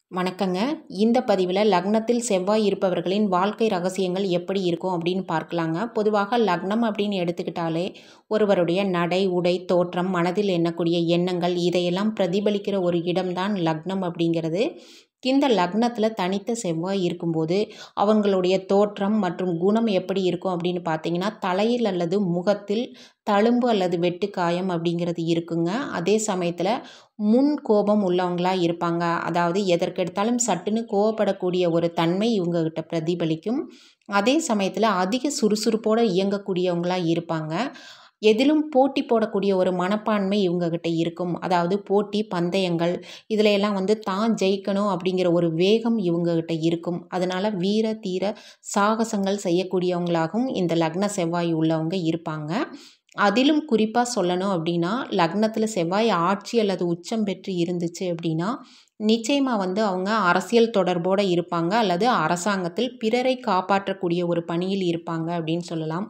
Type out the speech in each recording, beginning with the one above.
வணக்கங்க இந்த பதிவில் லக்னத்தில் செவ்வாய் இருப்பவர்களின் வாழ்க்கை ரகசியங்கள் எப்படி இருக்கும் அப்படின்னு பார்க்கலாங்க பொதுவாக லக்னம் அப்படின்னு எடுத்துக்கிட்டாலே ஒருவருடைய நடை உடை தோற்றம் மனதில் எண்ணக்கூடிய எண்ணங்கள் இதையெல்லாம் பிரதிபலிக்கிற ஒரு இடம்தான் லக்னம் அப்படிங்கிறது இந்த லக்னத்தில் தனித்த செவ்வாய் இருக்கும்போது அவங்களுடைய தோற்றம் மற்றும் குணம் எப்படி இருக்கும் அப்படின்னு பார்த்தீங்கன்னா தலையில் அல்லது முகத்தில் தழும்பு அல்லது வெட்டுக்காயம் அப்படிங்கிறது இருக்குங்க அதே சமயத்தில் முன் கோபம் உள்ளவங்களாக இருப்பாங்க அதாவது எதற்கெடுத்தாலும் சட்டுன்னு கோவப்படக்கூடிய ஒரு தன்மை இவங்ககிட்ட பிரதிபலிக்கும் அதே சமயத்தில் அதிக சுறுசுறுப்போடு இயங்கக்கூடியவங்களாக இருப்பாங்க எதிலும் போட்டி போடக்கூடிய ஒரு மனப்பான்மை இவங்ககிட்ட இருக்கும் அதாவது போட்டி பந்தயங்கள் இதில் எல்லாம் வந்து தான் ஜெயிக்கணும் அப்படிங்கிற ஒரு வேகம் இவங்ககிட்ட இருக்கும் அதனால் வீர தீர சாகசங்கள் செய்யக்கூடியவங்களாகவும் இந்த லக்ன செவ்வாய் உள்ளவங்க இருப்பாங்க அதிலும் குறிப்பாக சொல்லணும் அப்படின்னா லக்னத்தில் செவ்வாய் ஆட்சி அல்லது உச்சம் பெற்று இருந்துச்சு அப்படின்னா நிச்சயமாக வந்து அவங்க அரசியல் தொடர்போடு இருப்பாங்க அல்லது அரசாங்கத்தில் பிறரை காப்பாற்றக்கூடிய ஒரு பணியில் இருப்பாங்க அப்படின்னு சொல்லலாம்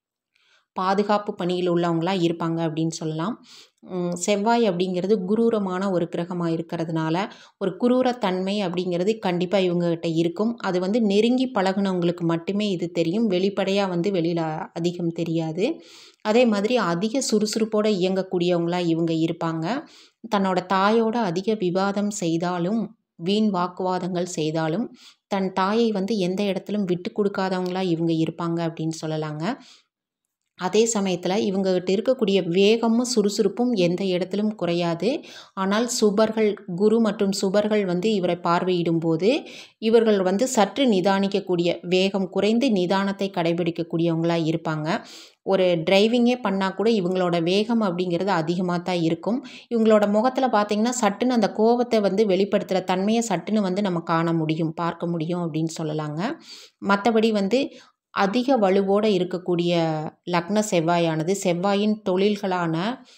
பாதுகாப்பு பணியில் உள்ளவங்களாக இருப்பாங்க அப்படின்னு சொல்லலாம் செவ்வாய் அப்படிங்கிறது குரூரமான ஒரு கிரகமாக இருக்கிறதுனால ஒரு குரூரத்தன்மை அப்படிங்கிறது கண்டிப்பாக இவங்ககிட்ட இருக்கும் அது வந்து நெருங்கி பழகினவங்களுக்கு மட்டுமே இது தெரியும் வெளிப்படையாக வந்து வெளியில் அதிகம் தெரியாது அதே மாதிரி அதிக சுறுசுறுப்போடு இயங்கக்கூடியவங்களாக இவங்க இருப்பாங்க தன்னோட தாயோட அதிக விவாதம் செய்தாலும் வீண் வாக்குவாதங்கள் செய்தாலும் தன் தாயை வந்து எந்த இடத்திலும் விட்டு கொடுக்காதவங்களாக இவங்க இருப்பாங்க அப்படின்னு சொல்லலாங்க அதே சமயத்தில் இவங்ககிட்ட இருக்கக்கூடிய வேகமும் சுறுசுறுப்பும் எந்த இடத்திலும் குறையாது ஆனால் சுபர்கள் குரு மற்றும் சுபர்கள் வந்து இவரை பார்வையிடும் போது இவர்கள் வந்து சற்று நிதானிக்கக்கூடிய வேகம் குறைந்து நிதானத்தை கடைபிடிக்கக்கூடியவங்களாக இருப்பாங்க ஒரு டிரைவிங்கே பண்ணால் கூட இவங்களோட வேகம் அப்படிங்கிறது அதிகமாக தான் இருக்கும் இவங்களோட முகத்தில் பார்த்திங்கன்னா சட்டுன்னு அந்த கோபத்தை வந்து வெளிப்படுத்துகிற தன்மையை சட்டுன்னு வந்து நம்ம காண முடியும் பார்க்க முடியும் அப்படின்னு சொல்லலாங்க மற்றபடி வந்து அதிக வலுவோடு இருக்கக்கூடிய லக்ன செவ்வாயானது செவ்வாயின் தொழில்களான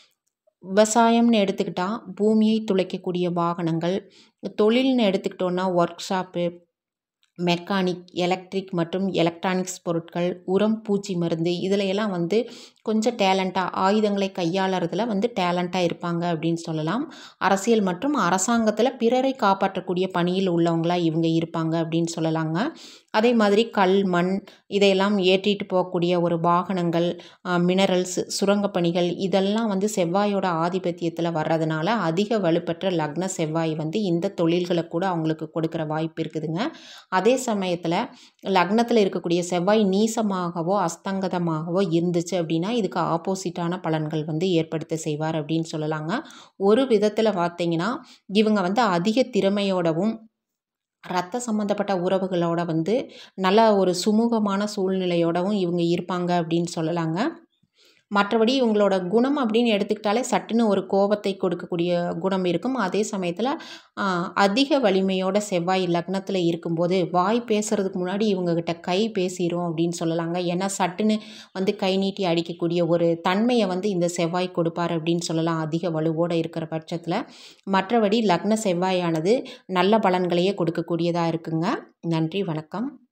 விவசாயம்னு எடுத்துக்கிட்டால் பூமியை துளைக்கக்கூடிய வாகனங்கள் தொழில்னு எடுத்துக்கிட்டோன்னா ஒர்க் ஷாப்பு மெக்கானிக் எலக்ட்ரிக் மற்றும் எலக்ட்ரானிக்ஸ் பொருட்கள் உரம் பூச்சி மருந்து இதில் எல்லாம் வந்து கொஞ்சம் டேலண்ட்டாக ஆயுதங்களை கையாளுறதுல வந்து டேலண்ட்டாக இருப்பாங்க அப்படின்னு சொல்லலாம் அரசியல் மற்றும் அரசாங்கத்தில் பிறரை காப்பாற்றக்கூடிய பணியில் உள்ளவங்களாக இவங்க இருப்பாங்க அப்படின்னு சொல்லலாங்க அதே மாதிரி கல் மண் இதையெல்லாம் ஏற்றிட்டு போகக்கூடிய ஒரு வாகனங்கள் மினரல்ஸ் சுரங்க பணிகள் இதெல்லாம் வந்து செவ்வாயோட ஆதிபத்தியத்தில் வர்றதுனால அதிக வலுப்பெற்ற லக்ன செவ்வாய் வந்து இந்த தொழில்களை கூட அவங்களுக்கு கொடுக்குற வாய்ப்பு இருக்குதுங்க அதே சமயத்தில் லக்னத்தில் இருக்கக்கூடிய செவ்வாய் நீசமாகவோ அஸ்தங்கதமாகவோ இருந்துச்சு அப்படின்னா இதுக்கு ஆப்போசிட்டான பலன்கள் வந்து ஏற்படுத்த செய்வார் அப்படின்னு சொல்லலாங்க ஒரு விதத்தில் பார்த்தீங்கன்னா இவங்க வந்து அதிக திறமையோடவும் ரத்த சம்மந்தப்பட்ட உறவுகளோட வந்து நல்ல ஒரு சுமூகமான சூழ்நிலையோடவும் இவங்க இருப்பாங்க அப்படின்னு சொல்லலாங்க மற்றபடி இவங்களோட குணம் அப்படின்னு எடுத்துக்கிட்டாலே சட்டுன்னு ஒரு கோபத்தை கொடுக்கக்கூடிய குணம் இருக்கும் அதே சமயத்தில் அதிக வலிமையோட செவ்வாய் லக்னத்தில் இருக்கும்போது வாய் பேசுகிறதுக்கு முன்னாடி இவங்கக்கிட்ட கை பேசிடும் அப்படின்னு சொல்லலாங்க ஏன்னா சட்டுன்னு வந்து கை நீட்டி அடிக்கக்கூடிய ஒரு தன்மையை வந்து இந்த செவ்வாய் கொடுப்பார் அப்படின்னு சொல்லலாம் அதிக வலுவோடு இருக்கிற பட்சத்தில் மற்றபடி லக்ன செவ்வாயானது நல்ல பலன்களையே கொடுக்கக்கூடியதாக இருக்குங்க நன்றி வணக்கம்